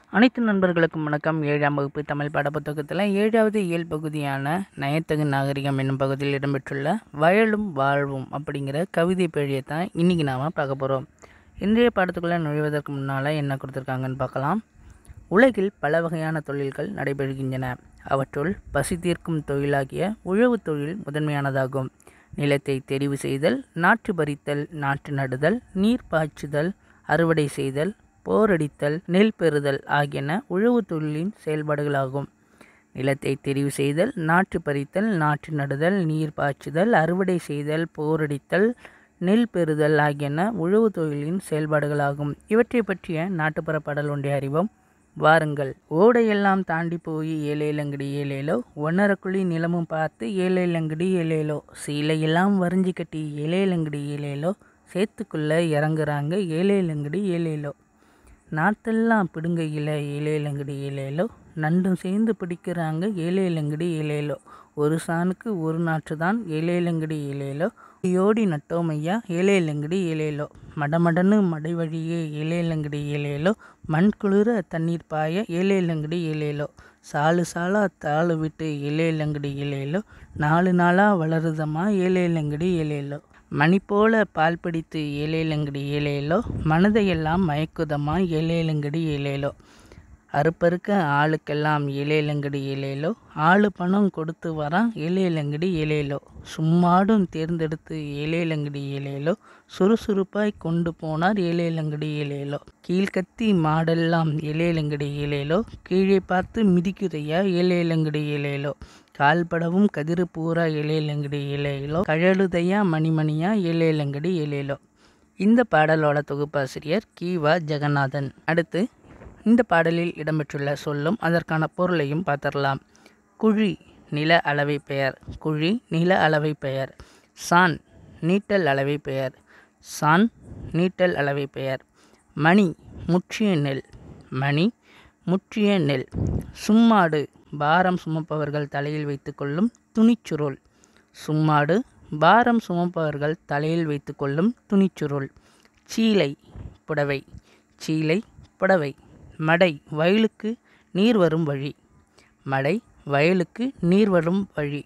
அனைத்து நண்பர்களுக்கும் வணக்கம் ஏழாம் வகுப்பு தமிழ் பாடப்புத்தகத்தில் ஏழாவது இயல் பகுதியான நயத்தகு நாகரிகம் என்னும் பகுதியில் இடம்பெற்றுள்ள வயலும் வாழ்வும் அப்படிங்கிற கவிதை பேழியை தான் இன்றைக்கி நாம் பார்க்க போகிறோம் இன்றைய பாடத்துக்குள்ளே நுழைவதற்கு முன்னால் என்ன கொடுத்துருக்காங்கன்னு பார்க்கலாம் உலகில் பல வகையான தொழில்கள் நடைபெறுகின்றன அவற்றுள் பசி தீர்க்கும் தொழிலாகிய உழவு தொழில் முதன்மையானதாகும் நிலத்தை தெரிவு செய்தல் நாற்று பறித்தல் நாற்று நடுதல் நீர் பாய்ச்சுதல் அறுவடை செய்தல் போரடித்தல் நெல் பெறுதல் ஆகியன உழவு தொழிலின் செயல்பாடுகளாகும் நிலத்தை தெரிவு செய்தல் நாற்று பறித்தல் நாற்று நடுதல் நீர் பாய்ச்சுதல் அறுவடை செய்தல் போரடித்தல் நெல் பெறுதல் ஆகியன உழவு தொழிலின் செயல்பாடுகளாகும் இவற்றை பற்றிய நாட்டுப்புற பாடல் ஒன்றை அறிவோம் வாருங்கள் ஓடையெல்லாம் தாண்டி போய் ஏழேலங்கடி ஏழேலோ ஒன்னரக்குழி நிலமும் பார்த்து ஏழேலங்கடி ஏழேலோ சீலையெல்லாம் வரைஞ்சி கட்டி ஏழேலங்கடி ஏழேலோ சேத்துக்குள்ள இறங்குறாங்க ஏழேலங்கடி ஏழேலோ நாத்தெல்லாம் பிடுங்கையில் ஏழேலங்கடி ஏழேலோ நண்டும் சேர்ந்து பிடிக்கிறாங்க ஏழேலங்கடி ஏழேலோ ஒரு சாணுக்கு ஒரு நாற்று தான் ஏழேலங்கடி ஏழேலோ ஓடி நட்டோம் ஐயா ஏழேலங்கடி ஏழேலோ மடமடன்னு மடை வழியே ஏழேலங்கடி ஏழேலோ மண் குளிர தண்ணீர் பாய ஏழேலங்கடி ஏழேலோ சாலு சாலா தாளு விட்டு ஏழேலங்கடி ஏழேலோ நாலு நாளாக வளருதம்மா ஏழேலங்கடி ஏழேலோ மணி போல பால் பிடித்து ஏழேலங்கடி ஏழேலோ மனதையெல்லாம் மயக்குதம்மா ஏழேலங்கடி ஏழேலோ அறுப்பறுக்க ஆளுக்கெல்லாம் ஏழேலங்கடி ஏழேலோ ஆளு பணம் கொடுத்து வரான் ஏழேலங்கடி ஏழேலோ சும்மாடும் தேர்ந்தெடுத்து ஏழேலங்கடி ஏழேலோ சுறுசுறுப்பாய் கொண்டு போனார் ஏழேலங்கடி ஏழேலோ கீழ்கத்தி மாடெல்லாம் ஏழேலங்கடி ஏழேலோ கீழே பார்த்து மிதிக்குதையா ஏழேலங்கடி ஏழேலோ கால்படவும் கதிரு பூரா ஏழேலங்கடி ஏழேலோ கழலுதையா மணிமணியா ஏழேலங்கடி ஏழேலோ இந்த பாடலோட தொகுப்பாசிரியர் கீவா ஜெகநாதன் அடுத்து இந்த பாடலில் இடம்பெற்றுள்ள சொல்லும் அதற்கான பொருளையும் பார்த்துடலாம் குழி நில அளவை பெயர் குழி நில அளவை பெயர் சான் நீட்டல் அளவை பெயர் சான் நீட்டல் அளவை பெயர் மணி முற்றிய நெல் மணி முற்றிய நெல் சும்மாடு பாரம் சுமப்பவர்கள் தலையில் வைத்துக்கொள்ளும் துணிச்சுருள் சும்மாடு பாரம் சுமப்பவர்கள் தலையில் வைத்துக்கொள்ளும் துணிச்சுருள் சீலை புடவை சீலை புடவை மடை வயலுக்கு நீர் வரும் வழி மடை வயலுக்கு நீர் வரும் வழி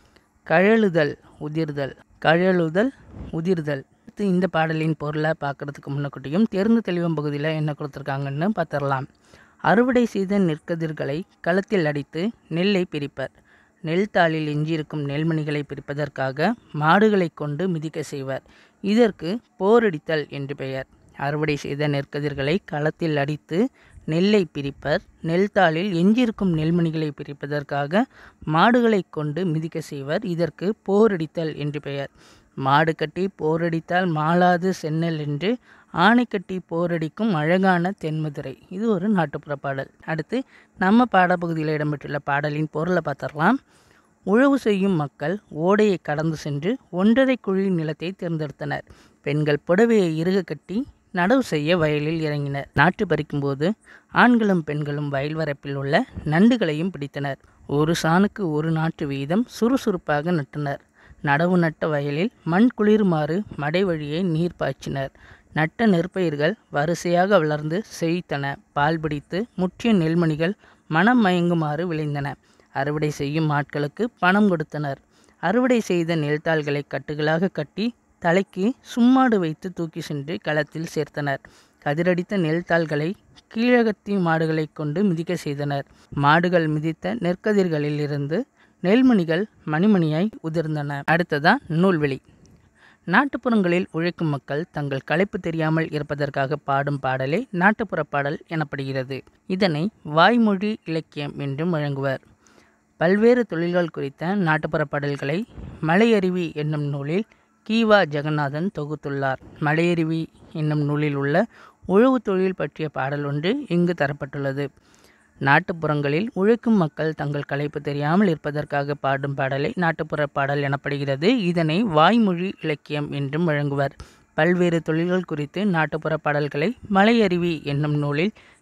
கழலுதல் உதிர்தல் கழலுதல் உதிர்தல் அடுத்து இந்த பாடலின் பொருளை பார்க்குறதுக்கு முன்னக்கூட்டியும் தெரிந்து தெளிவம் பகுதியில் என்ன கொடுத்துருக்காங்கன்னு பார்த்துடலாம் அறுவடை செய்த நெற்கதிர்களை களத்தில் அடித்து நெல்லை பிரிப்பர் நெல் தாளில் எஞ்சியிருக்கும் நெல்மணிகளை பிரிப்பதற்காக மாடுகளை கொண்டு மிதிக்க செய்வர் இதற்கு போரடித்தல் என்று பெயர் அறுவடை செய்த நெற்கதிர்களை களத்தில் அடித்து நெல்லை பிரிப்பர் நெல்தாளில் எஞ்சியிருக்கும் நெல்மணிகளை பிரிப்பதற்காக மாடுகளை கொண்டு மிதிக்க செய்வர் இதற்கு போரடித்தல் என்று பெயர் மாடு கட்டி போரடித்தால் மாளாது சென்னல் என்று ஆணை கட்டி போரடிக்கும் அழகான தென்மதுரை இது ஒரு நாட்டுப்புற பாடல் அடுத்து நம்ம பாடப்பகுதியில் இடம்பெற்றுள்ள பாடலின் பொருளை பார்த்துடலாம் உழவு செய்யும் மக்கள் ஓடையை கடந்து சென்று ஒன்றரை குழி நிலத்தை தேர்ந்தெடுத்தனர் பெண்கள் புடவையை இறுக கட்டி நடவு செய்ய வயலில் இறங்கினர் நாற்று பறிக்கும்போது ஆண்களும் பெண்களும் வயல் வரப்பில் உள்ள நண்டுகளையும் பிடித்தனர் ஒரு சாணுக்கு ஒரு நாற்று வீதம் சுறுசுறுப்பாக நட்டனர் நடவு நட்ட வயலில் மண் குளிருமாறு மடை வழியே நீர் பாய்ச்சினர் நட்ட நெற்பயிர்கள் வரிசையாக வளர்ந்து செழித்தன பால் பிடித்து முற்றிய நெல்மணிகள் மனம் மயங்குமாறு விளைந்தன அறுவடை செய்யும் ஆட்களுக்கு பணம் கொடுத்தனர் அறுவடை செய்த நெல்தாள்களை கட்டுகளாக கட்டி தலைக்கு சும்மாடு வைத்து தூக்கி சென்று களத்தில் சேர்த்தனர் கதிரடித்த நெல்தாள்களை கீழகத்தி மாடுகளை கொண்டு மிதிக்க செய்தனர் மாடுகள் மிதித்த நெற்கதிர்களில் இருந்து நெல்மணிகள் மணிமணியாய் உதிர்ந்தன அடுத்ததான் நூல்வெளி நாட்டுப்புறங்களில் உழைக்கும் மக்கள் தங்கள் களைப்பு தெரியாமல் இருப்பதற்காக பாடும் பாடலே நாட்டுப்புற பாடல் எனப்படுகிறது இதனை வாய்மொழி இலக்கியம் என்றும் வழங்குவர் பல்வேறு தொழில்கள் குறித்த நாட்டுப்புற பாடல்களை மலையருவி என்னும் நூலில் கீவா ஜெகநாதன் தொகுத்துள்ளார் மலையருவி என்னும் நூலில் உள்ள உழவு தொழில் பற்றிய பாடல் ஒன்று இங்கு தரப்பட்டுள்ளது நாட்டுப்புறங்களில் உழைக்கும் மக்கள் தங்கள் களைப்பு தெரியாமல் இருப்பதற்காக பாடும் பாடலை நாட்டுப்புற பாடல் எனப்படுகிறது இதனை வாய்மொழி இலக்கியம் என்றும் வழங்குவர் பல்வேறு தொழில்கள் குறித்து நாட்டுப்புற பாடல்களை மலையருவி என்னும் நூலில்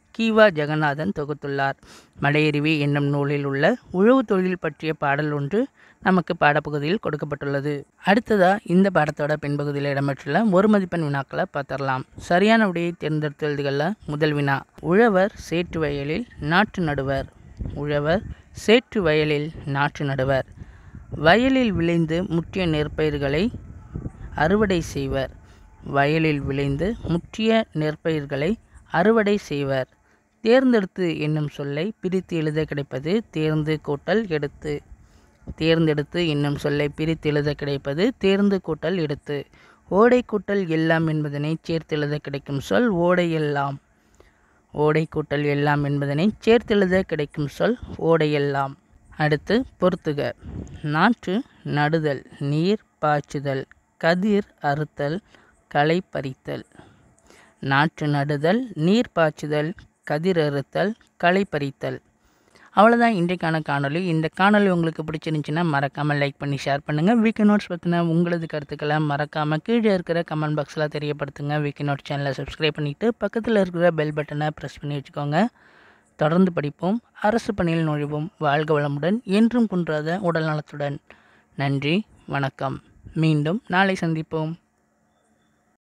கீவா ஜெகநாதன் தொகுத்துள்ளார் மலையருவி என்னும் நூலில் உள்ள உழவு தொழில் பற்றிய பாடல் ஒன்று நமக்கு பாடப்பகுதியில் கொடுக்கப்பட்டுள்ளது அடுத்ததா இந்த பாடத்தோட பின்பகுதியில் இடம்பெற்றுள்ள ஒரு மதிப்பெண் வினாக்களை பார்த்துடலாம் சரியான விடையை தேர்ந்தெடுத்து எழுதுகளில் முதல் வினா உழவர் சேற்று வயலில் நாற்று நடுவர் உழவர் சேற்று வயலில் நாற்று நடுவர் வயலில் விளைந்து முற்றிய நெற்பயிர்களை அறுவடை செய்வர் வயலில் விளைந்து முற்றிய நெற்பயிர்களை அறுவடை செய்வர் தேர்ந்தெடுத்து என்னும் சொல்லை பிரித்து எழுத கிடைப்பது தேர்ந்து கூட்டல் எடுத்து தேர்ந்தெடுத்து என்னும் சொல்லை பிரித்து எழுத கிடைப்பது தேர்ந்து கூட்டல் எடுத்து ஓடை கூட்டல் எல்லாம் என்பதனை சேர்த்து எழுத கிடைக்கும் சொல் ஓடை எல்லாம் ஓடை கூட்டல் எல்லாம் என்பதனை சேர்த்தெழுத கிடைக்கும் சொல் ஓடையெல்லாம் அடுத்து பொறுத்துக நாற்று நடுதல் நீர் பாய்ச்சுதல் கதிர் அறுத்தல் களை பறித்தல் நாற்று நடுதல் நீர் பாய்ச்சுதல் கதிர் அறுத்தல் களை பறித்தல் அவ்வளோதான் இன்றைக்கான காணொளி இந்த காணொளி உங்களுக்கு பிடிச்சிருந்துச்சின்னா மறக்காமல் லைக் பண்ணி ஷேர் பண்ணுங்கள் வீக்கி நோட்ஸ் பற்றின உங்களது கருத்துக்களை மறக்காமல் கீழே இருக்கிற கமெண்ட் பாக்ஸில் தெரியப்படுத்துங்க வீக்கி நோட் சேனலை சப்ஸ்கிரைப் பண்ணிவிட்டு பக்கத்தில் இருக்கிற பெல் பட்டனை ப்ரெஸ் பண்ணி வச்சுக்கோங்க தொடர்ந்து படிப்போம் அரசு பணியில் நுழைவோம் வாழ்க வளமுடன் என்றும் குன்றாத உடல் நலத்துடன் நன்றி வணக்கம் மீண்டும் நாளை சந்திப்போம்